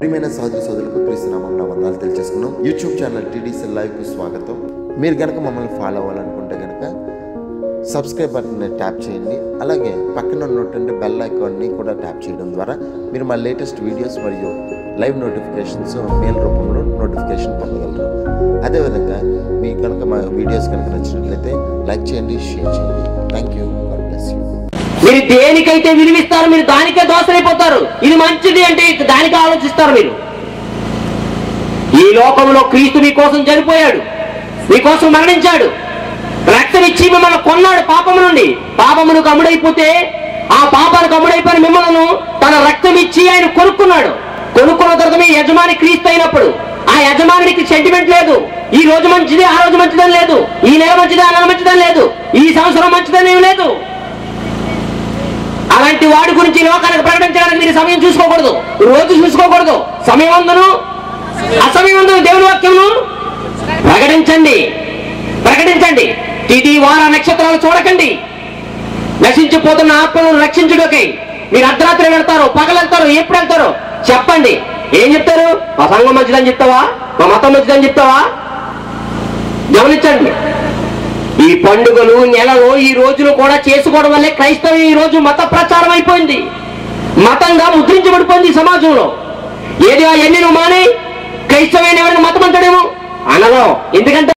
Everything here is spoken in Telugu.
ప్రియమైన సోదరి సోదరులకు క్రీస్తునామం నా వందనాలు తెలియజేసుకున్నాం యూట్యూబ్ ఛానల్ టీడీసీ లైవ్కు స్వాగతం మీరు కనుక మమ్మల్ని ఫాలో అవ్వాలనుకుంటే కనుక సబ్స్క్రైబ్ బటన్ని ట్యాప్ చేయండి అలాగే పక్కన ఉన్నటువంటి బెల్ ఐకాన్ని కూడా ట్యాప్ చేయడం ద్వారా మీరు మా లేటెస్ట్ వీడియోస్ మరియు లైవ్ నోటిఫికేషన్స్ మెయిల్ రూపంలో నోటిఫికేషన్ పొందగలరు అదేవిధంగా మీకు కనుక మా వీడియోస్ కనుక నచ్చినట్లయితే లైక్ చేయండి షేర్ చేయండి thank you God bless you మీరు దేనికైతే విలువిస్తారో మీరు దానికే దోషమైపోతారు ఇది మంచిది అంటే దానికి ఆలోచిస్తారు మీరు ఈ లోకంలో క్రీస్తు మీ కోసం చనిపోయాడు మీకోసం మరణించాడు రక్తం ఇచ్చి మిమ్మల్ని కొన్నాడు పాపము నుండి పాపమునకు అమ్ముడైపోతే ఆ పాపానికి అమ్ముడైపోయిన మిమ్మల్ని తన రక్తం ఇచ్చి ఆయన కొనుక్కున్నాడు కొనుక్కున్న తర్వాత మీ యజమాని క్రీస్తు అయినప్పుడు ఆ యజమానికి సెంటిమెంట్ లేదు ఈ రోజు మంచిది ఆ రోజు మంచిదని లేదు ఈ నెల మంచిది ఆ నెల మంచిదని లేదు ఈ సంవత్సరం మంచిదని ఏమీ లేదు అలాంటి వాడి గురించి లోకానికి ప్రకటించడానికి మీరు సమయం చూసుకోకూడదు రోజు చూసుకోకూడదు సమయం అందును అసమయం అందును దేవుని వాక్యమును ప్రకటించండి ప్రకటించండి తిది వార నక్షత్రాలు చూడకండి నశించిపోతున్న ఆత్మలను రక్షించుటకై మీరు అర్ధరాత్రి వెళ్తారు పగలు వెళ్తారు ఎప్పుడు వెళ్తారు చెప్పండి ఏం చెప్తారు మా సంఘం మంచిదని చెప్తావా మా మతం మంచిదని చెప్తావా గమనించండి ఈ పండుగలు నెలలు ఈ రోజులు కూడా చేసుకోవడం వల్లే క్రైస్తవం ఈ రోజు మత ప్రచారం అయిపోయింది మతంగా ముద్రించబడిపోయింది ఈ సమాజంలో ఏది ఎన్ని నువ్వు మానే క్రైస్తవైన ఎవరిని మతం అంటాడేమో అనలో ఎందుకంటే